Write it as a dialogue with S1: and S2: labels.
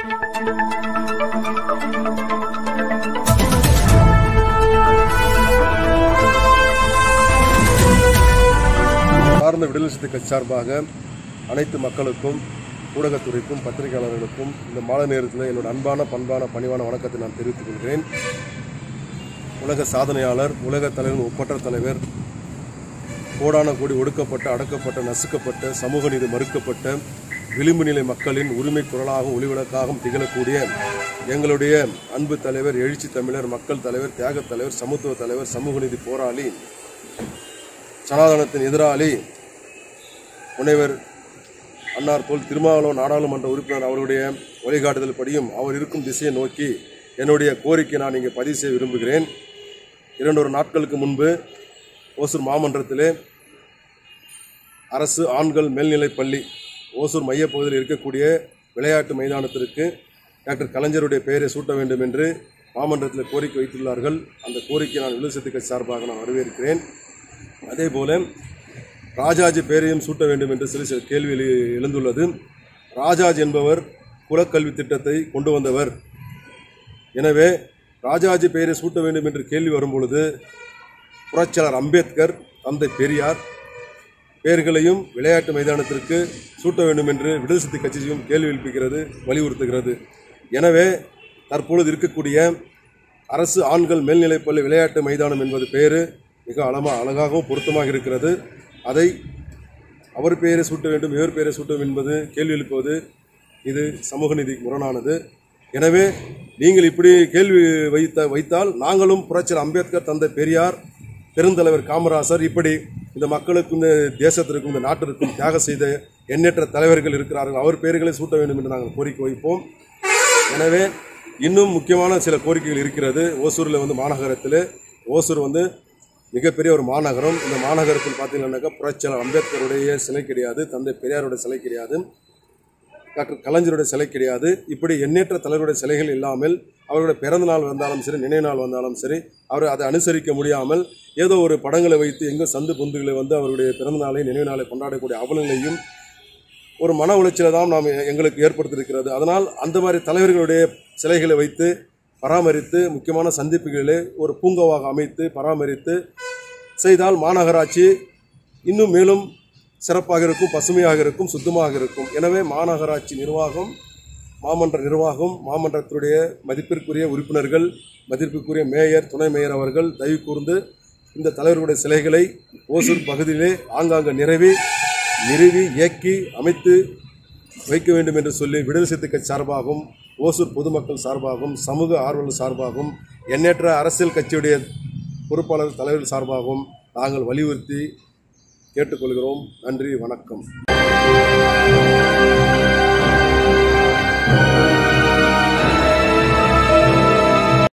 S1: சார்ந்த விடுதலை சிறுத்தை கட்சி சார்பாக அனைத்து மக்களுக்கும் ஊடகத்துறைக்கும் பத்திரிகையாளர்களுக்கும் இந்த மாலை நேரத்தில் என்னோட அன்பான பண்பான பணிவான வணக்கத்தை நான் தெரிவித்துக் கொள்கிறேன் உலக சாதனையாளர் உலக தலைவர் ஒப்பற்ற தலைவர் கோடான கோடி ஒடுக்கப்பட்ட அடக்கப்பட்ட நசுக்கப்பட்ட சமூக நீதி மறுக்கப்பட்ட விளிம்பு நிலை மக்களின் உரிமை குரலாகவும் ஒளிவிளக்காகவும் திகழக்கூடிய எங்களுடைய அன்பு தலைவர் எழுச்சி தமிழர் மக்கள் தலைவர் தியாகத் தலைவர் சமத்துவ தலைவர் சமூக நீதி போராளி சனாதனத்தின் எதிராளி முனைவர் அன்னார் போல் திருமாவளவன் நாடாளுமன்ற உறுப்பினர் அவருடைய வழிகாட்டுதல் படியும் அவர் இருக்கும் திசையை நோக்கி என்னுடைய கோரிக்கை நான் இங்கே பதிவு செய்ய விரும்புகிறேன் இரண்டொரு நாட்களுக்கு முன்பு ஓசூர் மாமன்றத்திலே அரசு ஆண்கள் மேல்நிலைப் பள்ளி ஓசூர் மையப்பகுதியில் இருக்கக்கூடிய விளையாட்டு மைதானத்திற்கு டாக்டர் கலைஞருடைய பெயரை சூட்ட வேண்டும் என்று மாமன்றத்தில் கோரிக்கை வைத்துள்ளார்கள் அந்த கோரிக்கை நான் விழுசத்து கட்சி சார்பாக நான் வரவேற்கிறேன் அதே போல ராஜாஜி பெயரையும் சூட்ட வேண்டும் என்று சில சில கேள்வி எழு- எழுந்துள்ளது ராஜாஜ் என்பவர் குலக்கல்வி திட்டத்தை கொண்டு வந்தவர் எனவே ராஜாஜி பெயரை சூட்ட வேண்டும் என்று கேள்வி வரும்பொழுது புரட்சியாளர் அம்பேத்கர் தந்தை பெரியார் பெயர்களையும் விளையாட்டு மைதானத்திற்கு சூட்ட வேண்டும் என்று விடுதலை சிறுத்தை கட்சியும் கேள்வி எழுப்புகிறது வலியுறுத்துகிறது எனவே தற்பொழுது இருக்கக்கூடிய அரசு ஆண்கள் மேல்நிலைப்பள்ளி விளையாட்டு மைதானம் என்பது பெயர் மிக அழமா அழகாகவும் பொருத்தமாக இருக்கிறது அதை அவர் பெயரை சூட்ட வேண்டும் இவர் பெயரை சூட்ட வேண்டும் என்பது கேள்வி எழுப்புவது இது சமூக நீதி முரணானது எனவே நீங்கள் இப்படி கேள்வி வைத்த வைத்தால் நாங்களும் புரட்சியர் அம்பேத்கர் தந்தை பெரியார் பெருந்தலைவர் காமராசர் இப்படி இந்த மக்களுக்கும் இந்த தேசத்திற்கும் இந்த நாட்டிற்கும் தியாகம் செய்த எண்ணற்ற தலைவர்கள் இருக்கிறார்கள் அவர் பெயர்களை சூட்ட வேண்டும் என்று நாங்கள் கோரிக்கை வைப்போம் எனவே இன்னும் முக்கியமான சில கோரிக்கைகள் இருக்கிறது ஓசூரில் வந்து மாநகரத்தில் ஓசூர் வந்து மிகப்பெரிய ஒரு மாநகரம் இந்த மாநகரத்தில் பார்த்தீங்கன்னாக்கா புரட்சியாளர் அம்பேத்கருடைய சிலை கிடையாது தந்தை பெரியாருடைய சிலை கிடையாது டாக்டர் கலைஞருடைய சிலை கிடையாது இப்படி எண்ணற்ற தலைவருடைய சிலைகள் இல்லாமல் அவருடைய பிறந்த நாள் வந்தாலும் சரி நினைவு நாள் வந்தாலும் சரி அவர் அதை அனுசரிக்க முடியாமல் ஏதோ ஒரு படங்களை வைத்து எங்கோ சந்து பொந்துகளை வந்து அவருடைய பிறந்த நாளை நினைவு நாளை கொண்டாடக்கூடிய அவலநிலையும் ஒரு மன உளைச்சலை தான் நாம் எங்களுக்கு ஏற்படுத்தியிருக்கிறது அதனால் அந்த மாதிரி தலைவர்களுடைய சிலைகளை வைத்து பராமரித்து முக்கியமான சந்திப்புகளிலே ஒரு பூங்காவாக அமைத்து பராமரித்து செய்தால் மாநகராட்சி இன்னும் மேலும் சிறப்பாக இருக்கும் பசுமையாக இருக்கும் சுத்தமாக இருக்கும் எனவே மாநகராட்சி நிர்வாகம் மாமன்ற நிர்வாகம் மாமன்றத்தினுடைய மதிப்பிற்குரிய உறுப்பினர்கள் மதிப்பிற்குரிய மேயர் துணை மேயர் அவர்கள் தயவு கூர்ந்து இந்த தலைவர்களுடைய சிலைகளை ஓசூர் பகுதியிலே ஆங்காங்க நிறைவி நிறுவி இயக்கி அமைத்து வைக்க வேண்டும் என்று சொல்லி விடுதலை சிறுத்தை கட்சி சார்பாகவும் ஓசூர் பொதுமக்கள் சார்பாகவும் சமூக ஆர்வலர் சார்பாகவும் எண்ணற்ற அரசியல் கட்சியுடைய பொறுப்பாளர் தலைவர்கள் சார்பாகவும் நாங்கள் வலியுறுத்தி கேட்டுக்கொள்கிறோம் நன்றி வணக்கம்